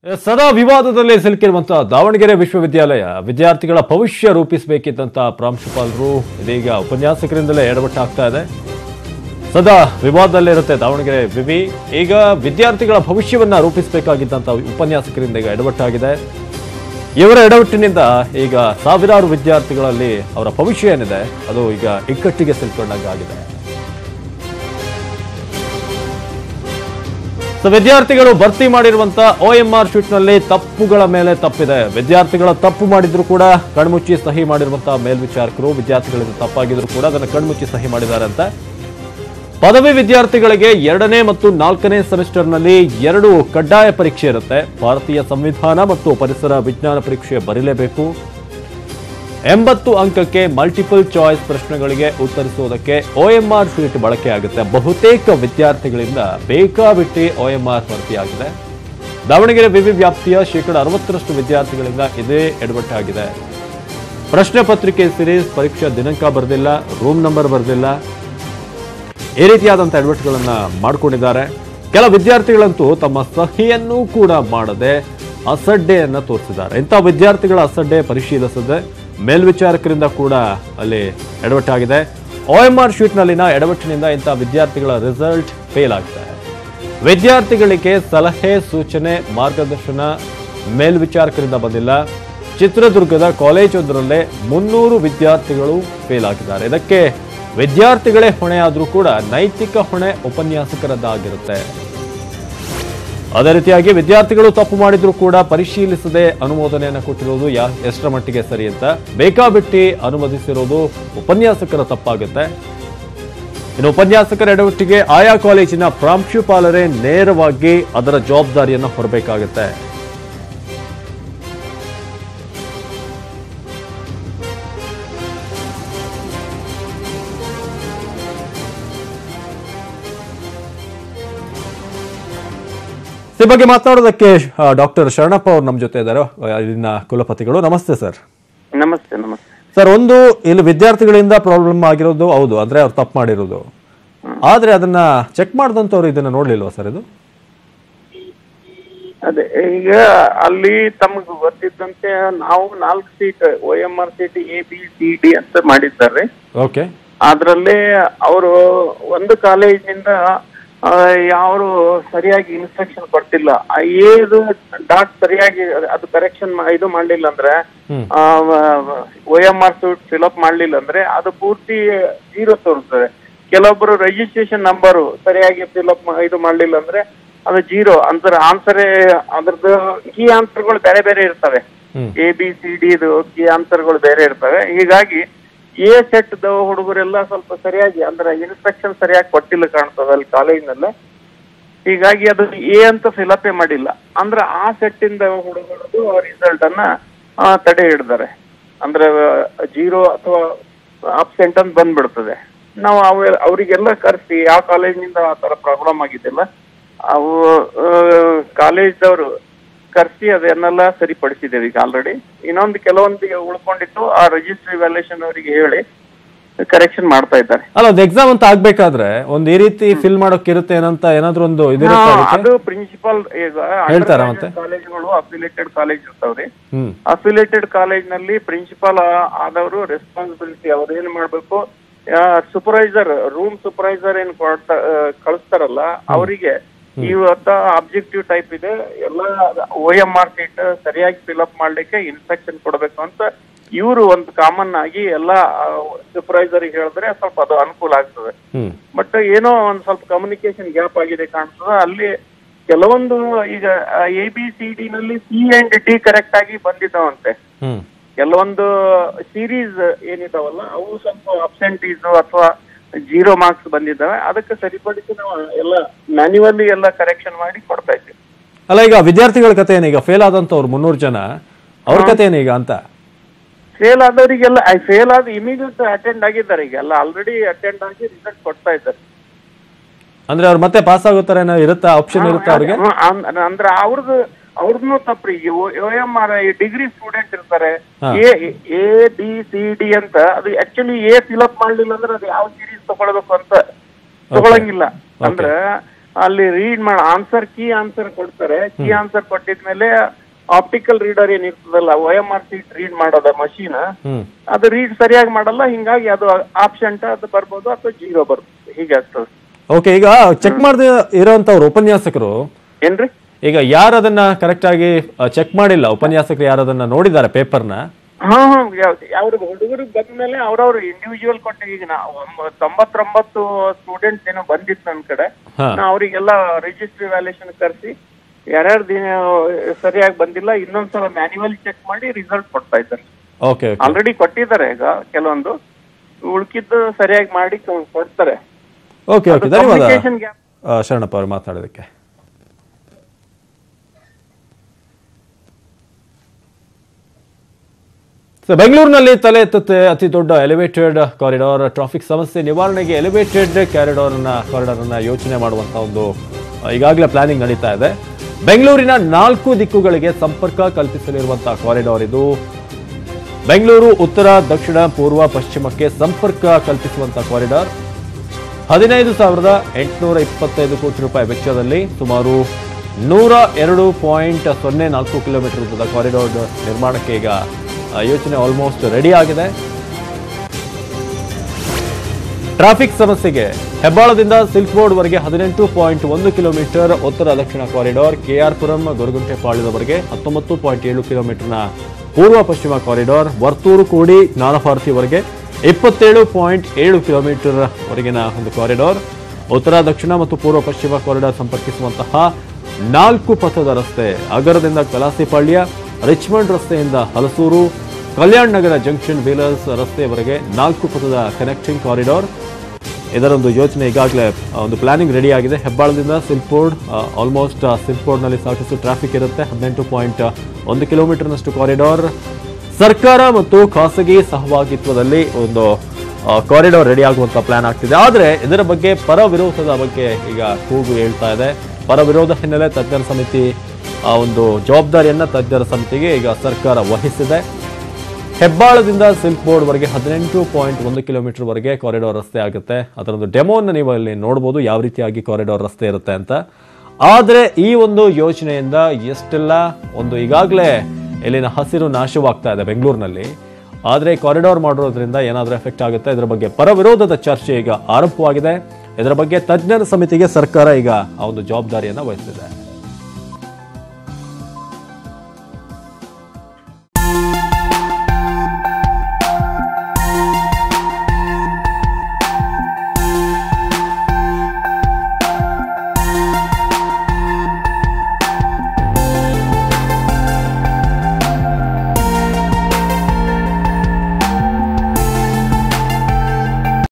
ಸದಾ ವಿವಾದದಲ್ಲಿ ಸಿಲುಕಿರುವಂತಹ ದಾವಣಗೆರೆ ವಿಶ್ವವಿದ್ಯಾಲಯ ವಿದ್ಯಾರ್ಥಿಗಳ ಭವಿಷ್ಯ ರೂಪಿಸಬೇಕಿದ್ದಂತ ಪ್ರಾಂಶುಪಾಲರು ಇದೀಗ ಉಪನ್ಯಾಸಕರಿಂದಲೇ ಎಡವಟ್ಟಾಗ್ತಾ ಇದೆ ಸದಾ ವಿವಾದದಲ್ಲಿರುತ್ತೆ ದಾವಣಗೆರೆ ವಿವಿ ಈಗ ವಿದ್ಯಾರ್ಥಿಗಳ ಭವಿಷ್ಯವನ್ನ ರೂಪಿಸಬೇಕಾಗಿದ್ದಂತ ಉಪನ್ಯಾಸಕರಿಂದ ಈಗ ಎಡವಟ್ಟಾಗಿದೆ ಇವರ ಎಡವಟ್ಟಿನಿಂದ ಈಗ ಸಾವಿರಾರು ವಿದ್ಯಾರ್ಥಿಗಳಲ್ಲಿ ಅವರ ಭವಿಷ್ಯ ಏನಿದೆ ಅದು ಈಗ ಇಕ್ಕಟ್ಟಿಗೆ ಸಿಲ್ಕೊಂಡಂಗಾಗಿದೆ ಸೊ ವಿದ್ಯಾರ್ಥಿಗಳು ಭರ್ತಿ ಮಾಡಿರುವಂತ ಒ ಎಂ ಆರ್ ಶೀಟ್ನಲ್ಲಿ ತಪ್ಪುಗಳ ಮೇಲೆ ತಪ್ಪಿದೆ ವಿದ್ಯಾರ್ಥಿಗಳ ತಪ್ಪು ಮಾಡಿದ್ರು ಕೂಡ ಕಣ್ಮುಚ್ಚಿ ಸಹಿ ಮಾಡಿರುವಂತಹ ಮೇಲ್ವಿಚಾರಕರು ವಿದ್ಯಾರ್ಥಿಗಳಿಂದ ತಪ್ಪಾಗಿದ್ರು ಕೂಡ ಅದನ್ನು ಕಣ್ಮುಚ್ಚಿ ಸಹಿ ಮಾಡಿದ್ದಾರೆ ಅಂತ ಪದವಿ ವಿದ್ಯಾರ್ಥಿಗಳಿಗೆ ಎರಡನೇ ಮತ್ತು ನಾಲ್ಕನೇ ಸೆಮಿಸ್ಟರ್ನಲ್ಲಿ ಎರಡು ಕಡ್ಡಾಯ ಪರೀಕ್ಷೆ ಇರುತ್ತೆ ಭಾರತೀಯ ಸಂವಿಧಾನ ಮತ್ತು ಪರಿಸರ ವಿಜ್ಞಾನ ಪರೀಕ್ಷೆ ಬರೀಲೇಬೇಕು ಎಂಬತ್ತು ಅಂಕಕ್ಕೆ ಮಲ್ಟಿಪಲ್ ಚಾಯ್ಸ್ ಪ್ರಶ್ನೆಗಳಿಗೆ ಉತ್ತರಿಸುವುದಕ್ಕೆ ಒಎಂಆರ್ ಶೀಟ್ ಬಳಕೆಯಾಗುತ್ತೆ ಬಹುತೇಕ ವಿದ್ಯಾರ್ಥಿಗಳಿಂದ ಬೇಕಾಬಿಟ್ಟಿ ಒಎಂಆರ್ ಭರ್ತಿಯಾಗಿದೆ ದಾವಣಗೆರೆ ವಿವಿ ವ್ಯಾಪ್ತಿಯ ಶೇಕಡ ಅರವತ್ತರಷ್ಟು ವಿದ್ಯಾರ್ಥಿಗಳಿಂದ ಇದೇ ಎಡವಟ್ಟಾಗಿದೆ ಪ್ರಶ್ನೆ ಪತ್ರಿಕೆ ಸಿರೀಸ್ ಪರೀಕ್ಷಾ ದಿನಾಂಕ ಬರೆದಿಲ್ಲ ರೂಮ್ ನಂಬರ್ ಬರೆದಿಲ್ಲ ಈ ರೀತಿಯಾದಂಥ ಎಡವಟ್ಟುಗಳನ್ನ ಮಾಡಿಕೊಂಡಿದ್ದಾರೆ ಕೆಲ ವಿದ್ಯಾರ್ಥಿಗಳಂತೂ ತಮ್ಮ ಸಹಿಯನ್ನೂ ಕೂಡ ಮಾಡದೆ ಅಸಡ್ಡೆಯನ್ನ ತೋರಿಸಿದ್ದಾರೆ ಇಂಥ ವಿದ್ಯಾರ್ಥಿಗಳ ಅಸಡ್ಡೆ ಪರಿಶೀಲಿಸದೆ ಮೇಲ್ವಿಚಾರಕರಿಂದ ಕೂಡ ಅಲ್ಲಿ ಎಡವಟ್ಟಾಗಿದೆ ಒ ಎಂ ಆರ್ ಶೀಟ್ನಲ್ಲಿನ ಎಡವಟ್ಟಿನಿಂದ ಇಂಥ ವಿದ್ಯಾರ್ಥಿಗಳ ರಿಸಲ್ಟ್ ಫೇಲ್ ಆಗ್ತಾ ಇದೆ ವಿದ್ಯಾರ್ಥಿಗಳಿಗೆ ಸಲಹೆ ಸೂಚನೆ ಮಾರ್ಗದರ್ಶನ ಮೇಲ್ವಿಚಾರಕರಿಂದ ಬಂದಿಲ್ಲ ಚಿತ್ರದುರ್ಗದ ಕಾಲೇಜೊಂದರಲ್ಲೇ ಮುನ್ನೂರು ವಿದ್ಯಾರ್ಥಿಗಳು ಫೇಲ್ ಆಗಿದ್ದಾರೆ ಇದಕ್ಕೆ ವಿದ್ಯಾರ್ಥಿಗಳೇ ಹೊಣೆಯಾದರೂ ಕೂಡ ನೈತಿಕ ಹೊಣೆ ಉಪನ್ಯಾಸಕರದ್ದಾಗಿರುತ್ತೆ ಅದೇ ರೀತಿಯಾಗಿ ವಿದ್ಯಾರ್ಥಿಗಳು ತಪ್ಪು ಮಾಡಿದ್ರು ಕೂಡ ಪರಿಶೀಲಿಸದೆ ಅನುಮೋದನೆಯನ್ನು ಕೊಟ್ಟಿರೋದು ಯಾ ಎಷ್ಟರ ಮಟ್ಟಿಗೆ ಸರಿ ಅಂತ ಬೇಕಾಬಿಟ್ಟಿ ಅನುಮತಿಸಿರೋದು ಉಪನ್ಯಾಸಕರ ತಪ್ಪಾಗುತ್ತೆ ಇನ್ನು ಉಪನ್ಯಾಸಕರ ಎಡವಟ್ಟಿಗೆ ಆಯಾ ಕಾಲೇಜಿನ ಪ್ರಾಂಶುಪಾಲರೇ ನೇರವಾಗಿ ಅದರ ಜವಾಬ್ದಾರಿಯನ್ನು ಹೊರಬೇಕಾಗುತ್ತೆ ಈ ಬಗ್ಗೆ ಮಾತನಾಡೋದಕ್ಕೆ ಡಾಕ್ಟರ್ ಶರಣಪ್ಪ ಅವರು ನಮ್ಮ ಜೊತೆ ಇದ್ದಾರೆ ಆ, ಇಲ್ಲಿನ ಕುಲಪತಿಗಳು ನಮಸ್ತೆ ಸರ್ ನಮಸ್ತೆ ನಮಸ್ತೆ ಸರ್ ಒಂದು ಇಲ್ಲಿ ವಿದ್ಯಾರ್ಥಿಗಳಿಂದ ಪ್ರಾಬ್ಲಮ್ ಆಗಿರೋದು ಹೌದು ಅಂದ್ರೆ ಅವ್ರು ತಪ್ಪು ಮಾಡಿರೋದು ಆದ್ರೆ ಅದನ್ನ ಚೆಕ್ ಮಾಡಿದಂತವ್ರು ಇದನ್ನ ನೋಡ್ಲಿಲ್ವಾ ಸರ್ ಇದು ಅದೇ ಈಗ ಅಲ್ಲಿ ತಮಗೆ ಗೊತ್ತಿದ್ದಂತೆ ನಾವು ನಾಲ್ಕು sheet O M R sheet A B C D ಅಂತ ಮಾಡಿದ್ದಾರೆ ಓಕೆ ಅದರಲ್ಲಿ ಅವರು ಒಂದು ಕಾಲೇಜಿನಿಂದ ಯಾರು ಸರಿಯಾಗಿ ಇನ್ಸ್ಟ್ರಕ್ಷನ್ ಕೊಡ್ತಿಲ್ಲ ಆ ಏದು ಡಾಟ್ ಸರಿಯಾಗಿ ಅದು ಕರೆಕ್ಷನ್ ಇದು ಮಾಡ್ಲಿಲ್ಲ ಅಂದ್ರೆ ಹ್ಮ್. O M R sheet fill up ಮಾಡ್ಲಿಲ್ಲ ಅಂದ್ರೆ ಅದು ಪೂರ್ತಿ ಜೀರೋ ತೋರಿಸ್ತದೆ ಕೆಲವೊಬ್ರು ರಿಜಿಸ್ಟ್ರೇಷನ್ ನಂಬರು ಸರಿಯಾಗಿ ಫಿಲಪ್ ಇದು ಮಾಡ್ಲಿಲ್ಲ ಅಂದ್ರೆ ಅದು ಜೀರೋ ಅಂದ್ರೆ ಆನ್ಸರೇ ಅದ್ರದ್ದು ಕೀ ಆನ್ಸರ್ಗಳು ಬೇರೆ ಬೇರೆ ಇರ್ತವೆ ಹ್ಮ್. ಎ ಬಿ ಸಿ ಡಿ ಇದು ಕೀ ಆನ್ಸರ್ಗಳು ಬೇರೆ ಇರ್ತವೆ ಹೀಗಾಗಿ ಎ ಸೆಟ್ ಹುಡುಗರೆಲ್ಲ ಸ್ವಲ್ಪ ಸರಿಯಾಗಿ ಅಂದ್ರೆ ಇನ್ಸ್ಟ್ರಕ್ಷನ್ ಸರಿಯಾಗಿ ಕೊಟ್ಟಿಲ್ಲ ಕಾಣ್ತದೆ ಅಲ್ಲಿ ಕಾಲೇಜಿನಲ್ಲೇ ಹೀಗಾಗಿ ಅದು ಎ ಅಂತ ಫಿಲಪೇ ಮಾಡಿಲ್ಲ ಅಂದ್ರೆ ಆ ಸೆಟ್ ಇಂದ ಹುಡುಗರದು ರಿಸಲ್ಟ್ ಅನ್ನ ಆ, ತಡೆ ಹಿಡ್ದಾರೆ ಅಂದ್ರೆ ಜೀರೋ ಅಥವಾ ಅಬ್ಸೆಂಟ್ ಅಂತ ಬಂದ್ಬಿಡ್ತದೆ ನಾವು ಅವ ಅವರಿಗೆಲ್ಲ ಕರೆಸಿ ಯಾವ ಕಾಲೇಜಿನಿಂದ ಆ ತರ ಪ್ರಾಬ್ಲಮ್ ಆಗಿದ್ದಿಲ್ಲ ಅವು ಕಾಲೇಜ್ದವರು ಕರೆಸಿ ಅದನ್ನೆಲ್ಲ ಸರಿಪಡಿಸಿದ್ದೇವೆ ಈಗ ಆಲ್ರೆಡಿ ಇನ್ನೊಂದು ಕೆಲವೊಂದಿಗೆ ಉಳ್ಕೊಂಡಿತ್ತು ಆ ರಿಜಿಸ್ಟ್ರಿ ವ್ಯಾಲ್ಯೂಷನ್ ಅವರಿಗೆ ಹೇಳಿ ಕರೆಕ್ಷನ್ ಮಾಡ್ತಾ ಇದ್ದಾರೆ ಅಲ್ಲ ಒಂದು ಎಕ್ಸಾಮ್ ಅಂತ ಆಗ್ಬೇಕಾದ್ರೆ ಒಂದು ಈ ರೀತಿ ಫಿಲ್ ಮಾಡೋಕೆ ಇರುತ್ತೆ ಏನಂತ ಏನಾದ್ರೂ ಒಂದು ಇದಿರುತ್ತೆ ಹಾ, ಅದಕ್ಕೆ? ಅದು ಪ್ರಿನ್ಸಿಪಾಲ್ ಈಗ ಹೇಳ್ತಾರಾ ಮತ್ತೆ? ಕಾಲೇಜುಗಳು ಅಫಿಲೇಟೆಡ್ ಕಾಲೇಜ್ ಇರ್ತಾವ್ರಿ ಹ್ಮ್ ಅಫಿಲೇಟೆಡ್ ಕಾಲೇಜ್ ನಲ್ಲಿ ಪ್ರಿನ್ಸಿಪಾಲ್ ಆದವರು ರೆಸ್ಪಾನ್ಸಿಬಿಲಿಟಿ ಅವ್ರು ಏನ್ ಮಾಡ್ಬೇಕು ಸೂಪರ್ವೈಸರ್ ರೂಮ್ ಸೂಪರ್ವೈಸರ್ ಏನ್ ಕೊಡ್ತಾ ಆ, ಕಳಿಸ್ತಾರಲ್ಲ ಅವರಿಗೆ ಇವತ್ತ ಅಬ್ಜೆಕ್ಟಿವ್ ಟೈಪ್ ಇದೆ ಎಲ್ಲ ಒ ಎಂ ಆರ್ ಸೀಟ್ ಸರಿಯಾಗಿ ಫಿಲ್ಅಪ್ ಮಾಡ್ಲಿಕ್ಕೆ ಇನ್ಸ್ಟ್ರಕ್ಷನ್ ಕೊಡ್ಬೇಕು ಅಂತ ಇವರು ಒಂದು ಕಾಮನ್ ಆಗಿ ಎಲ್ಲ ಸೂಪರ್ವೈಸರ್ ಹೇಳಿದ್ರೆ ಸ್ವಲ್ಪ ಅದು ಅನುಕೂಲ ಆಗ್ತದೆ ಹ್ಮ್ ಬಟ್ ಏನೋ ಒಂದ್ ಸ್ವಲ್ಪ ಕಮ್ಯುನಿಕೇಶನ್ ಗ್ಯಾಪ್ ಆಗಿದೆ ಕಾಣ್ತದ ಅಲ್ಲಿ ಕೆಲವೊಂದು ಈಗ ಎ ಬಿ ಸಿ ಡಿ ನಲ್ಲಿ ಸಿ ಅಂಡ್ ಡಿ ಕರೆಕ್ಟ್ ಆಗಿ ಬಂದಿದ್ದಾವಂತೆ ಹ್ಮ್ ಕೆಲವೊಂದು ಸೀರೀಸ್ ಏನಿದಾವಲ್ಲ ಅವು ಸ್ವಲ್ಪ ಅಬ್ಸೆಂಟೀಸ್ ಅಥವಾ ಜೀರೋ ಮಾರ್ಕ್ಸ್ ಬಂದಿದ್ದಾವೆ ಅದಕ್ಕೆ ಸರಿಪಡಿಸಿ ನಾವು ಎಲ್ಲ ಮ್ಯಾನ್ಯುವಲಿ ಎಲ್ಲ ಕರೆಕ್ಷನ್ ಮಾಡಿ ಕೊಡ್ತಾ ಇದ್ದೀವಿ ಅಲ್ಲ ಈಗ ವಿದ್ಯಾರ್ಥಿಗಳ ಕತೆ ಏನೀಗ ಫೇಲ್ ಆದಂತವ್ರು ಮುನ್ನೂರು ಜನ ಅವ್ರ ಕತೆ ಏನೀಗ ಅಂತ ಫೇಲ್ ಆದವರಿಗೆಲ್ಲ ಫೇಲ್ ಆದ ಇಮಿಡಿಯೇಟ್ ಅಟೆಂಡ್ ಆಗಿದ್ದಾರೆ ಈಗ ಎಲ್ಲ ಆಲ್ರೆಡಿ ಅಟೆಂಡ್ ಆಗಿ ರಿಸಲ್ಟ್ ಕೊಡ್ತಾ ಇದ್ದಾರೆ ಅಂದ್ರೆ ಅವ್ರು ಮತ್ತೆ ಪಾಸ್ ಆಗುತ್ತಾರೆ ಏನೋ ಇರುತ್ತಾ ಆಪ್ಷನ್ ಇರುತ್ತಾ ಅವ್ರಿಗೆ ಹ್ಮ್, ಅಂ- ಅಂದ್ರೆ ಅವ್ರದ್ದು ಅವ್ರದ್ದು ತಪ್ಪ್ರಿ O M R degree student ಇರ್ತಾರೆ A A B C D ಅಂತ ಅದು ಆಕ್ಚುಲಿ ಎ ಫಿಲಪ್ ಮಾಡ್ಲಿಲ್ಲ ಅಂದ್ರೆ ಅದು ಯಾವ ಸೀರೀಸ್ ತಗೊಳ್ಬೇಕು ಅಂತ ತಗೊಳಂಗಿಲ್ಲ ಅಂದ್ರೆ ಅಲ್ಲಿ ರೀಡ್ ಮಾಡ ಆನ್ಸರ್ ಕೀ ಆನ್ಸರ್ ಕೊಡ್ತಾರೆ ಕೀ ಆನ್ಸರ್ ಕೊಟ್ಟಿದ್ಮೇಲೆ ಆಪ್ಟಿಕಲ್ ರೀಡರ್ ಏನಿರ್ತದಲ್ಲ O M R sheet read ಮಾಡೋದ ಮಷೀನ್ ಹ್ಮ್ ಅದು ರೀಡ್ ಸರಿಯಾಗಿ ಮಾಡಲ್ಲ ಹಿಂಗಾಗಿ ಅದು ಆಪ್ಷಂಟ್ ಅದು ಬರ್ಬೋದು ಅಥವಾ ಜೀರೋ ಬರ್ಬೋದು ಹೀಗೆ ಆಗ್ತದೆ ಓಕೆ ಈಗ ಚೆಕ್ ಮಾಡದೆ ಇರೋಂಥವ್ರು ಉಪನ್ಯಾಸಕರು ಏನ್ರಿ ಈಗ ಯಾರು ಅದನ್ನ ಕರೆಕ್ಟ್ ಆಗಿ ಚೆಕ್ ಮಾಡಿಲ್ಲ ಉಪನ್ಯಾಸಕರು ಯಾರು ಅದನ್ನ ನೋಡಿದ್ದಾರೆ ಪೇಪರ್ನ ಹಾ ಹಾ ಅವ್ರ ಹುಡುಗರಿಗೆ ಬಂದ್ಮೇಲೆ ಅವ್ರವ್ರು ಇಂಡಿವಿಜುವಲ್ ಕೊಟ್ಟು ಈಗ ನಾ ಒಂಬ- ತೊಂಬತ್ತೊಂಬತ್ತು ಸ್ಟೂಡೆಂಟ್ಸ್ ಏನೋ ಬಂದಿತ್ತು ನನ್ ಕಡೆ ಹಾ ನಾ ಅವರಿಗೆಲ್ಲ ರಿಜಿಸ್ಟ್ರಿ ವ್ಯಾಲ್ಯೂಷನ್ ಕರೆಸಿ ಯಾರ್ಯಾರು ದಿನ ಸರಿಯಾಗಿ ಬಂದಿಲ್ಲ ಇನ್ನೊಂದ್ಸಲ ಮ್ಯಾನ್ಯುವಲ್ ಚೆಕ್ ಮಾಡಿ ರಿಸಲ್ಟ್ ಕೊಡ್ತಾ ಇದ್ದಾರೆ ಓಕೆ ಓಕೆ ಆಲ್ರೆಡಿ ಕೊಟ್ಟಿದ್ದಾರೆ ಈಗ ಕೆಲವೊಂದು ಉಳ್ಕಿದ್ದು ಸರಿಯಾಗಿ ಮಾಡಿ ಕೊ- ಕೊಡ್ತಾರೆ ಓಕೆ ಓಕೆ ಧನ್ಯವಾದ Communication gap. ಆ, ಶರಣಪ್ಪ ಅವರು ಮಾತಾಡೋದಕ್ಕೆ ಸೊ ಬೆಂಗಳೂರಿನಲ್ಲಿ ತಲೆ ಎತ್ತುತ್ತೆ ಅತಿ ದೊಡ್ಡ ಎಲಿವೇಟೆಡ್ ಕಾರಿಡಾರ್ ಟ್ರಾಫಿಕ್ ಸಮಸ್ಯೆ ನಿವಾರಣೆಗೆ ಎಲಿವೇಟೆಡ್ ಕಾರಿಡಾರ್ ಕಾರಿಡಾರ್ ಅನ್ನ ಯೋಚನೆ ಮಾಡುವಂತ ಒಂದು ಆ, ಈಗಾಗಲೇ ಪ್ಲಾನಿಂಗ್ ನಡೀತಾ ಇದೆ ಬೆಂಗಳೂರಿನ ನಾಲ್ಕು ದಿಕ್ಕುಗಳಿಗೆ ಸಂಪರ್ಕ ಕಲ್ಪಿಸಲಿರುವಂತಹ ಕಾರಿಡಾರ್ ಇದು ಬೆಂಗಳೂರು ಉತ್ತರ ದಕ್ಷಿಣ ಪೂರ್ವ ಪಶ್ಚಿಮಕ್ಕೆ ಸಂಪರ್ಕ ಕಲ್ಪಿಸುವಂತಹ ಕಾರಿಡಾರ್ ಹದಿನೈದು ಸಾವಿರದ ಎಂಟುನೂರ ಇಪ್ಪತ್ತೈದು ಕೋಟಿ ರೂಪಾಯಿ ವೆಚ್ಚದಲ್ಲಿ ಸುಮಾರು ನೂರ ಎರಡು ಪಾಯಿಂಟ್ ಸೊನ್ನೆ ನಾಲ್ಕು ಕಿಲೋಮೀಟರ್ ಉದ್ದದ ಕಾರಿಡಾರ್ ನಿರ್ಮಾಣಕ್ಕೆ ಈಗ ಆ, ಯೋಜನೆ ಆಲ್ಮೋಸ್ಟ್ ರೆಡಿ ಆಗಿದೆ ಟ್ರಾಫಿಕ್ ಸಮಸ್ಯೆಗೆ ಹೆಬ್ಬಾಳದಿಂದ ಸಿಲ್ಕ್ ಬೋರ್ಡ್ ವರೆಗೆ ಹದಿನೆಂಟು ಪಾಯಿಂಟ್ ಒಂದು ಕಿಲೋಮೀಟರ್ ಉತ್ತರ ದಕ್ಷಿಣ ಕಾರಿಡಾರ್ ಕೆಆರ್ಪುರಂ ಗೊರಗುಂಟೆಪಾಳ್ಯದವರೆಗೆ ಹತ್ತೊಂಬತ್ತು ಪಾಯಿಂಟ್ ಏಳು ಕಿಲೋಮೀಟರ್ನ ಪೂರ್ವ ಪಶ್ಚಿಮ ಕಾರಿಡಾರ್ ವರ್ತೂರು ಕೂಡಿ ಜ್ಞಾನಭಾರತಿವರೆಗೆ ಇಪ್ಪತ್ತೇಳು ಪಾಯಿಂಟ್ ಏಳು ಕಿಲೋಮೀಟರ್ ವರೆಗಿನ ಒಂದು ಕಾರಿಡಾರ್ ಉತ್ತರ ದಕ್ಷಿಣ ಮತ್ತು ಪೂರ್ವ ಪಶ್ಚಿಮ ಕಾರಿಡಾರ್ ಸಂಪರ್ಕಿಸುವಂತಹ ನಾಲ್ಕು ಪಥದ ರಸ್ತೆ ಅಗರದಿಂದ ಕಲಾಸಿಪಾಳ್ಯ ರಿಚ್ಮಂಡ್ ರಸ್ತೆಯಿಂದ ಹಲಸೂರು ಕಲ್ಯಾಣ್ ನಗರ ಜಂಕ್ಷನ್ ವೀಲರ್ಸ್ ರಸ್ತೆಯವರೆಗೆ ನಾಲ್ಕು ಪಥದ ಕನೆಕ್ಟಿಂಗ್ ಕಾರಿಡಾರ್ ಇದರೊಂದು ಯೋಜನೆ ಈಗಾಗಲೇ ಆ, ಒಂದು ಪ್ಲಾನಿಂಗ್ ರೆಡಿ ಆಗಿದೆ ಹೆಬ್ಬಾಳದಿಂದ ಸಿಲ್ಪೋರ್ಡ್ ಆಲ್ಮೋಸ್ಟ್ ಸಿಲ್ಪೋರ್ಡ್ನಲ್ಲಿ ಸಾಕಷ್ಟು ಟ್ರಾಫಿಕ್ ಇರುತ್ತೆ ಹದಿನೆಂಟು ಪಾಯಿಂಟ್ ಒಂದು ಕಿಲೋಮೀಟರ್ನಷ್ಟು ಕಾರಿಡಾರ್ ಸರ್ಕಾರ ಮತ್ತು ಖಾಸಗಿ ಸಹಭಾಗಿತ್ವದಲ್ಲಿ ಒಂದು ಕಾರಿಡಾರ್ ರೆಡಿ ಆಗುವಂತ ಪ್ಲಾನ್ ಆಗ್ತಿದೆ ಆದರೆ ಇದರ ಬಗ್ಗೆ ಪರ ವಿರೋಧದ ಬಗ್ಗೆ ಈಗ ಕೂಗು ಹೇಳ್ತಾ ಇದೆ ಪರ ವಿರೋಧ ಹಿನ್ನೆಲೆ ತಜ್ಞರ ಸಮಿತಿ ಆ ಒಂದು ಜವಾಬ್ದಾರಿಯನ್ನ ತಜ್ಞರ ಸಮಿತಿಗೆ ಈಗ ಸರ್ಕಾರ ವಹಿಸಿದೆ ಹೆಬ್ಬಾಳದಿಂದ ಸಿಲ್ಕ್ ಬೋರ್ಡ್ ವರೆಗೆ ಹದಿನೆಂಟು ಪಾಯಿಂಟ್ ಒಂದು ಕಿಲೋಮೀಟರ್ ವರೆಗೆ ಕಾರಿಡಾರ್ ರಸ್ತೆ ಆಗುತ್ತೆ ಅದರೊಂದು ಡೆಮೋನ ನೀವು ಅಲ್ಲಿ ನೋಡಬಹುದು ಯಾವ ರೀತಿಯಾಗಿ ಕಾರಿಡಾರ್ ರಸ್ತೆ ಇರುತ್ತೆ ಅಂತ ಆದರೆ ಈ ಒಂದು ಯೋಜನೆಯಿಂದ ಎಷ್ಟೆಲ್ಲ ಒಂದು ಈಗಾಗಲೇ ಇಲ್ಲಿನ ಹಸಿರು ನಾಶವಾಗ್ತಾ ಇದೆ ಬೆಂಗಳೂರಿನಲ್ಲಿ ಆದರೆ ಕಾರಿಡಾರ್ ಮಾಡಿರೋದ್ರಿಂದ ಏನಾದರೂ ಎಫೆಕ್ಟ್ ಆಗುತ್ತೆ ಇದರ ಬಗ್ಗೆ ಪರ ವಿರೋಧದ ಚರ್ಚೆ ಈಗ ಆರಂಭವಾಗಿದೆ ಇದರ ಬಗ್ಗೆ ತಜ್ಞರ ಸಮಿತಿಗೆ ಸರ್ಕಾರ ಈಗ ಆ ಒಂದು ಜವಾಬ್ದಾರಿಯನ್ನು ವಹಿಸಿದೆ